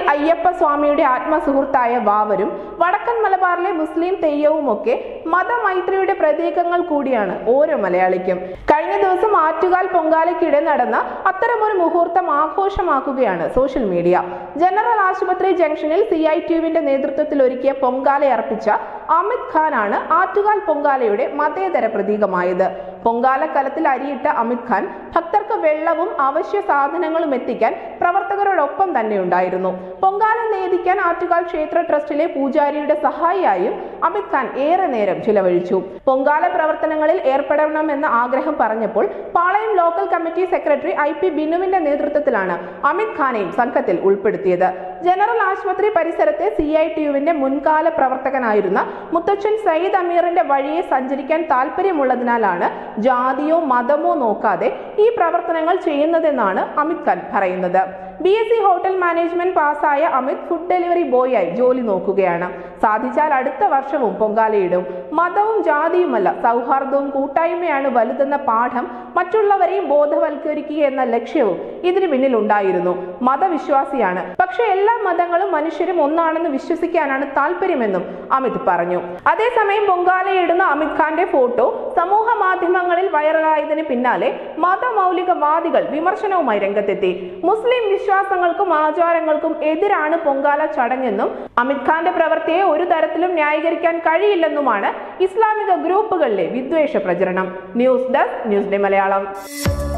അയ്യപ്പ സ്വാമിയുടെ ആത്മസുഹൃത്തായ വാവരും വടക്കൻ മലബാറിലെ മുസ്ലിം തെയ്യവുമൊക്കെ മതമൈത്രിയുടെ പ്രതീകങ്ങൾ കൂടിയാണ് ഓരോ മലയാളിക്കും കഴിഞ്ഞ ദിവസം ആറ്റുകാൽ പൊങ്കാലയ്ക്കിടെ നടന്ന അത്തരമൊരു മുഹൂർത്തം ആഘോഷമാക്കുകയാണ് സോഷ്യൽ മീഡിയ ജനറൽ ആശുപത്രി ജംഗ്ഷനിൽ സി ഐ ടിയുവിന്റെ നേതൃത്വത്തിൽ ഒരുക്കിയ പൊങ്കാല അർപ്പിച്ച അമിത് ഖാനാണ് ആറ്റുകാൽ പൊങ്കാലയുടെ മതേതര പ്രതീകമായത് പൊങ്കാല കലത്തിൽ അരിയിട്ട അമിത് ഖാൻ ഭക്തർക്ക് വെള്ളവും അവശ്യ സാധനങ്ങളും എത്തിക്കാൻ പ്രവർത്തകരോടൊപ്പം തന്നെ ഉണ്ടായിരുന്നു പൊങ്കാല നേദിക്കാൻ ആറ്റുകാൽ ക്ഷേത്ര ട്രസ്റ്റിലെ പൂജാരിയുടെ സഹായിയായും അമിത് ഖാൻ ഏറെ നേരം ചിലവഴിച്ചു പൊങ്കാല പ്രവർത്തനങ്ങളിൽ ഏർപ്പെടണമെന്ന ആഗ്രഹം പറഞ്ഞപ്പോൾ Palayam local committee secretary I P ബിനുവിന്റെ നേതൃത്വത്തിലാണ് അമിത് ഖാനെയും സംഘത്തിൽ ഉൾപ്പെടുത്തിയത് ജനറൽ ആശുപത്രി പരിസരത്തെ സി ഐ ടി യുവിന്റെ മുൻകാല പ്രവർത്തകനായിരുന്ന മുത്തച്ഛൻ സയ്യിദ് അമീറിന്റെ വഴിയെ സഞ്ചരിക്കാൻ താല്പര്യമുള്ളതിനാലാണ് ജാതിയോ മതമോ നോക്കാതെ ഈ പ്രവർത്തനങ്ങൾ ചെയ്യുന്നതെന്നാണ് അമിത് ഖാൻ പറയുന്നത് B S C hotel management പാസ്സായ അമിത് ഫുഡ് ഡെലിവറി ബോയായി ജോലി നോക്കുകയാണ് സാധിച്ചാൽ അടുത്ത വർഷവും പൊങ്കാലയിടും മതവും ജാതിയുമല്ല സൗഹാർദ്ദവും കൂട്ടായ്മയാണ് വലുതെന്ന പാഠം മറ്റുള്ളവരെയും ബോധവൽക്കരിക്കുക എന്ന ലക്ഷ്യവും ഇതിന് പിന്നിൽ ഉണ്ടായിരുന്നു മതവിശ്വാസിയാണ് പക്ഷെ എല്ലാ മതങ്ങളും മനുഷ്യരും ഒന്നാണെന്ന് വിശ്വസിക്കാനാണ് താല്പര്യമെന്നും അമിത് പറഞ്ഞു അതേസമയം പൊങ്കാലയിടുന്ന അമിത് ഖാന്റെ ഫോട്ടോ സമൂഹ മാധ്യമങ്ങളിൽ വൈറലായതിന് പിന്നാലെ മതമൗലികവാദികൾ വിമർശനവുമായി രംഗത്തെത്തി മുസ്ലിം വിശ്വാസങ്ങൾക്കും ആചാരങ്ങൾക്കും എതിരാണ് പൊങ്കാല ചടങ്ങെന്നും അമിത് ഖാന്റെ പ്രവൃത്തിയെ ഒരു തരത്തിലും ന്യായീകരിക്കാൻ കഴിയില്ലെന്നുമാണ് ഇസ്ലാമിക ഗ്രൂപ്പുകളിലെ വിദ്വേഷ പ്രചരണം news desk news day Malayalam